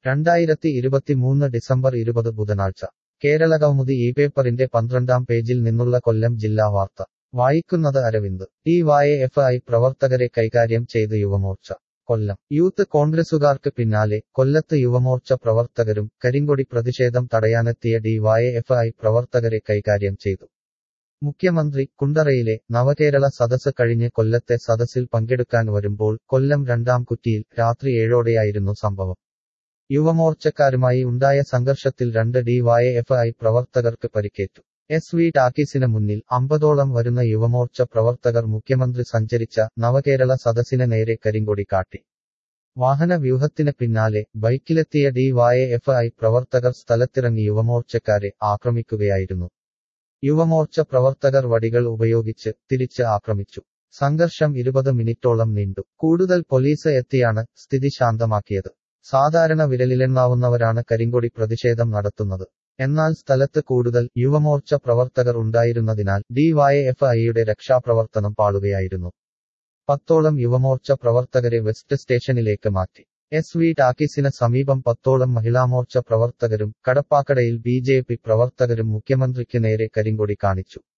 രണ്ടായിരത്തി ഇരുപത്തിമൂന്ന് ഡിസംബർ ഇരുപത് ബുധനാഴ്ച കേരളകൗമുദി ഈ പേപ്പറിന്റെ പന്ത്രണ്ടാം പേജിൽ നിന്നുള്ള കൊല്ലം ജില്ലാ വാർത്ത വായിക്കുന്നത് Aravind D Y F I പ്രവർത്തകരെ കൈകാര്യം ചെയ്ത് യുവമോർച്ച കൊല്ലം യൂത്ത് കോൺഗ്രസുകാർക്ക് പിന്നാലെ കൊല്ലത്ത് യുവമോർച്ച പ്രവർത്തകരും കരിങ്കൊടി പ്രതിഷേധം തടയാനെത്തിയ ഡി വൈ എഫ് ഐ പ്രവർത്തകരെ കൈകാര്യം ചെയ്തു മുഖ്യമന്ത്രി കുണ്ടറയിലെ നവകേരള സദസ് കഴിഞ്ഞ് കൊല്ലത്തെ സദസ്സിൽ പങ്കെടുക്കാൻ വരുമ്പോൾ കൊല്ലം രണ്ടാം കുറ്റിയിൽ രാത്രി ഏഴോടെയായിരുന്നു സംഭവം യുവമോർച്ചക്കാരുമായി ഉണ്ടായ സംഘർഷത്തിൽ രണ്ട് ഡി വൈ എഫ് ഐ പ്രവർത്തകർക്ക് പരിക്കേറ്റു എസ് വി ടാക്കീസിന് മുന്നിൽ അമ്പതോളം വരുന്ന യുവമോർച്ച പ്രവർത്തകർ മുഖ്യമന്ത്രി സഞ്ചരിച്ച നവകേരള സദസ്സിന് നേരെ കരിങ്കൊടി കാട്ടി വാഹന വ്യൂഹത്തിന് പിന്നാലെ ബൈക്കിലെത്തിയ ഡി വൈ എഫ് ഐ പ്രവർത്തകർ സ്ഥലത്തിറങ്ങി യുവമോർച്ചക്കാരെ ആക്രമിക്കുകയായിരുന്നു യുവമോർച്ച പ്രവർത്തകർ വടികൾ ഉപയോഗിച്ച് തിരിച്ച് ആക്രമിച്ചു സംഘർഷം ഇരുപത് മിനിറ്റോളം നീണ്ടു കൂടുതൽ പോലീസ് എത്തിയാണ് സ്ഥിതി ശാന്തമാക്കിയത് സാധാരണ വിരലിലെണ്ണാവുന്നവരാണ് കരിങ്കൊടി പ്രതിഷേധം നടത്തുന്നത് എന്നാൽ സ്ഥലത്ത് കൂടുതൽ യുവമോർച്ച പ്രവർത്തകർ ഉണ്ടായിരുന്നതിനാൽ ഡിവൈഎഫ് ഐയുടെ രക്ഷാപ്രവർത്തനം പാളുകയായിരുന്നു പത്തോളം യുവമോർച്ച പ്രവർത്തകരെ വെസ്റ്റ് സ്റ്റേഷനിലേക്ക് മാറ്റി എസ് വി ടാക്കീസിന് സമീപം പത്തോളം മഹിളാമോർച്ച പ്രവർത്തകരും കടപ്പാക്കടയിൽ ബി ജെ പി പ്രവർത്തകരും മുഖ്യമന്ത്രിക്ക് നേരെ കരിങ്കൊടി കാണിച്ചു